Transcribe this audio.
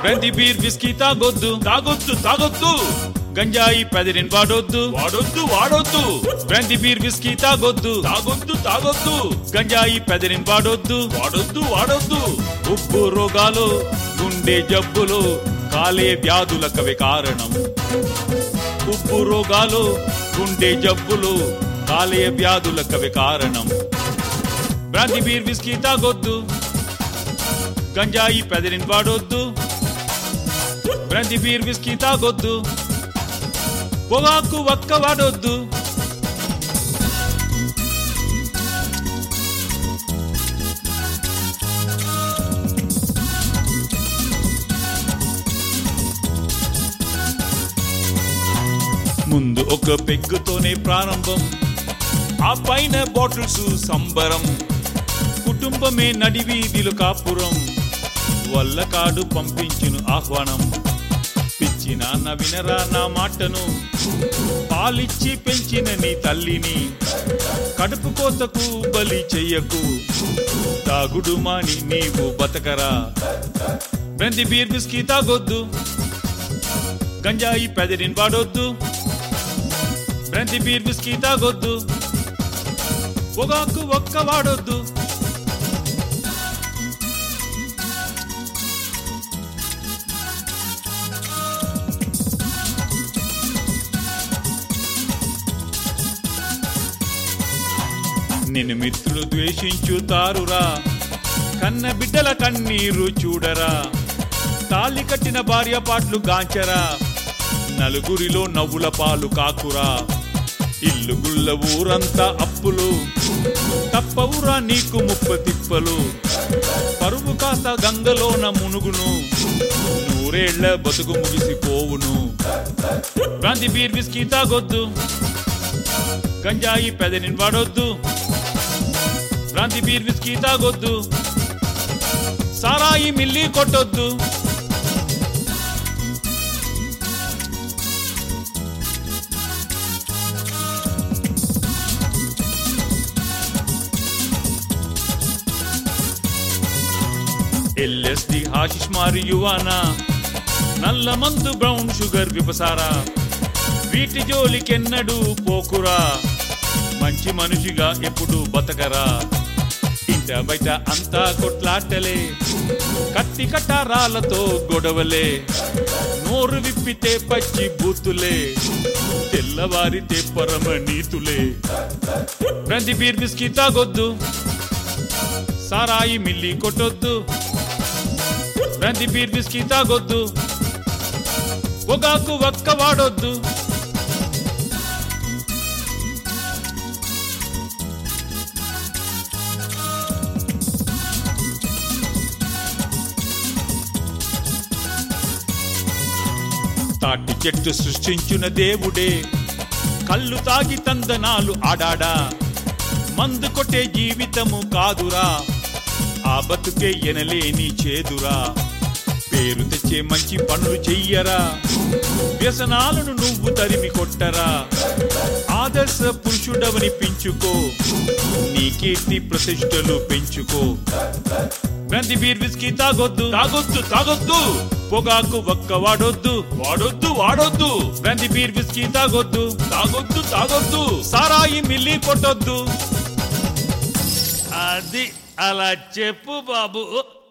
brandy beer whisky తాగొద్దు తాగొద్దు తాగొద్దు గంజాయి పెదరిన్ వాడొద్దు వాడొద్దు వాడొద్దు బ్రాంతి బీర్ విస్కీ తాగొద్దు తాగొద్దు తాగొద్దు గంజాయి పెదరిన్ వాడొద్దు వాడొద్దు వాడొద్దు ఉప్పు రోగాలు గుండె జబ్బులు కాలే వ్యాధులకవి కారణం ఉప్పు రోగాలు గుండె జబ్బులు కాలేయ వ్యాధులకవి కారణం బ్రాంతి బీర్ విస్కీ తాగొద్దు గంజాయి పెదరిన్ వాడొద్దు బ్రాంతి బీర్ విస్కీ తాగొద్దు పొగాకు ఒక్క వాడొద్దు ముందు ఒక పెగ్గుతోనే ప్రారంభం ఆ పైన బాటిల్స్ సంబరం కుటుంబమే నడివీధిలు కాపురం వల్ల కాడు పంపించును ఆహ్వానం పిచ్చి నాన్న వినరా నా మాటను పాలిచ్చి పెంచిన నీ తల్లిని కడుపు కోతకు బలి చెయ్యకు తాగుడు మాని నీవు బతకరా బ్రంది బీర్ బిస్కీ తాగొద్దు గంజాయి పెదరిన్ వాడొద్దు బ్రంతి బీర్ బిస్కీ తాగొద్దు పొగాకు ఒక్క వాడొద్దు నిన్ను మిత్రులు ద్వేషించుతారురా కన్న బిడ్డల కన్నీరు చూడరా తాళి కట్టిన భార్య పాటలు గాంచరా నలుగురిలో నవ్వుల పాలు కాకురా ఇల్లు గుళ్ళ ఊరంతా అప్పులు తప్పవురా నీకు ముప్ప తిప్పలు పరువు కాస్త గంగలోన మునుగును నూరేళ్ల బతుకు ముగిసిపోవును బ్రాంతి బీర్ విస్కీ తాగొద్దు గంజాయి పెదనిన్ వాడొద్దు బ్రాంతి బీర్ విస్కీ తాగొద్దు సారాయి మిల్లి కొట్టొద్దు ఎల్ఎస్డి హాషిష్ marijuana నల్ల మందు బ్రౌన్ షుగర్ విపసారా వీటి జోలికెన్నడూ పోకురా మంచి మనిషిగా ఎప్పుడు బతకరా ఇంట బయట అంతా కొట్లాటలే కత్తి కటారాలతో గొడవలే నోరు విప్పితే పచ్చి బూతులే తెల్లవారితే పరమ నీతులే బ్రంది బీర్ బిస్కీ తాగొద్దు సారాయి మిల్లి కొట్టొద్దు బ్రంది బీర్ బిస్కీ తాగొద్దు పొగాకు ఒక్క వాడొద్దు తాటి చెట్టు సృష్టించిన దేవుడే కళ్ళు తాగి తందనాలు ఆడాడా మందు కొట్టే జీవితము కాదురా ఆ బతుకే ఎనలేని చేదురా పేరు తెచ్చే మంచి పనులు చెయ్యరా వ్యసనాలను నువ్వు తరిమి కొట్టరా ఆదర్శ పురుషుడవని పెంచుకో నీ కీర్తి ప్రతిష్టలు పెంచుకో బ్రంతి బీర్ విస్కీ తాగొద్దు తాగొద్దు తాగొద్దు పొగాకు ఒక్క వాడొద్దు వాడొద్దు వాడొద్దు బ్రంతి బీర్ విస్కీ తాగొద్దు తాగొద్దు తాగొద్దు సారాయి మిల్లి కొట్టొద్దు అది అలా చెప్పు బాబు